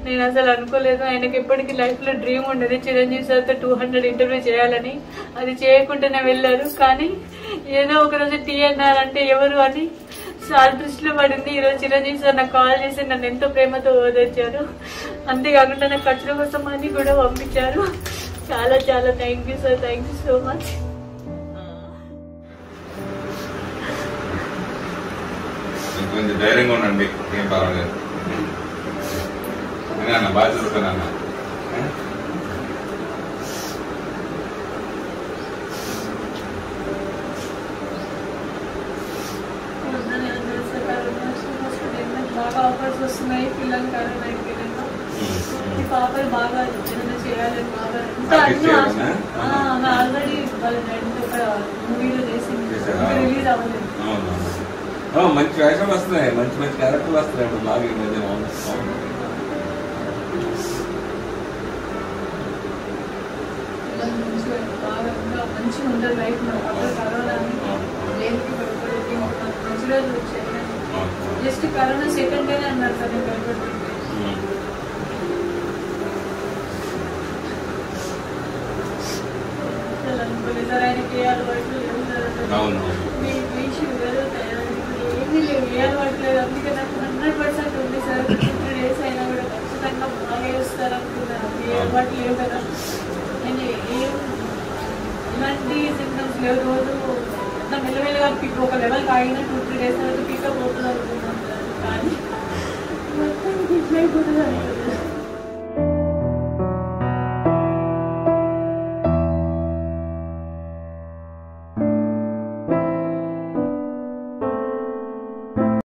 నేను అసలు అనుకోలేదు ఆయనకి ఎప్పటికీ లైఫ్ లో డ్రీమ్ ఉండేది చిరంజీవి సార్తో టూ హండ్రెడ్ ఇంటర్వ్యూ చేయాలని అది చేయకుండానే వెళ్ళారు కానీ ఏదో ఒక రోజు టీ అన్నారంటే ఎవరు అని సార్ దృష్టిలో పడింది ఈరోజు చిరంజీవి సార్ నాకు కాల్ చేసి నన్ను ఎంతో ప్రేమతో ఓదార్చారు అంతేకాకుండా నాకు ఖర్చుల కోసం అని కూడా పంపించారు చాలా చాలా thank you sir thank you so much మీకు కొంచెం ధైర్యంగా ఉండండి ఏం పర్వాలేదు నేను అన్న బాగా చదువుతానన్న బాగా ఆఫర్స్ వస్తున్నాయి పిల్లలు కరోనా అయిపోయినాక ఈ పాపలు బాగా ఏదైనా చేయాలని బాగా ఇంకా Practice అన్ని చేయాలనా? ఆశ- ఆ, ఆమె ఆల్రెడీ వాళ్ళ డాడీతో ఒక మూవీలో చేసింది చేశారా? రిలీజ్ అవ్వలేదు అవును అవును. మంచి వేషం వస్తున్నాయి మంచి మంచి క్యారెక్టర్లు వస్తున్నాయి ఇప్పుడు బాగా ఈ మధ్య అవును అవును. పిల్లలు మంచిగా బాగా ఇంకా మంచిగా ఉంటుంది లైఫ్ అప్పుడు కరోనా దేనికి భయపడేది మంచి రోజులు వచ్చాయి అవును. జస్ట్ కరోనా సెకండ్ డేనే అన్నారు సార్ నేను భయపడుతుంది ఉమ్. అసలు అనుకోలేదు సార్ ఆయనకి ఏ అలవాట్లు లేవు సార్ అసలు. అవును మీ మీ షుగర్ థైరాయిడ్ ఏమీ లేవు ఏ అలవాటు లేదు అందుకే నాకు హండ్రెడ్ పర్సెంట్ ఉంది సార్ ఫిఫ్టీ డేస్ అయినా కూడా ఖచ్చితంగా బాగా వేస్తారు అనుకున్నాను ఏ అలవాటు లేవు కదా నేను ఏం ఇలాంటి సిమ్టమ్స్ లేవు రోజు మొత్తం మెల్లమెల్లగా పిక్ ఒక లెవెల్ కాగిన టూ త్రీ డేస్ తర్వాత పికప్ అవుతుంది అనుకున్నాను సార్ కానీ మొత్తం పిక్ అయిపోతుంది అనుకున్నాను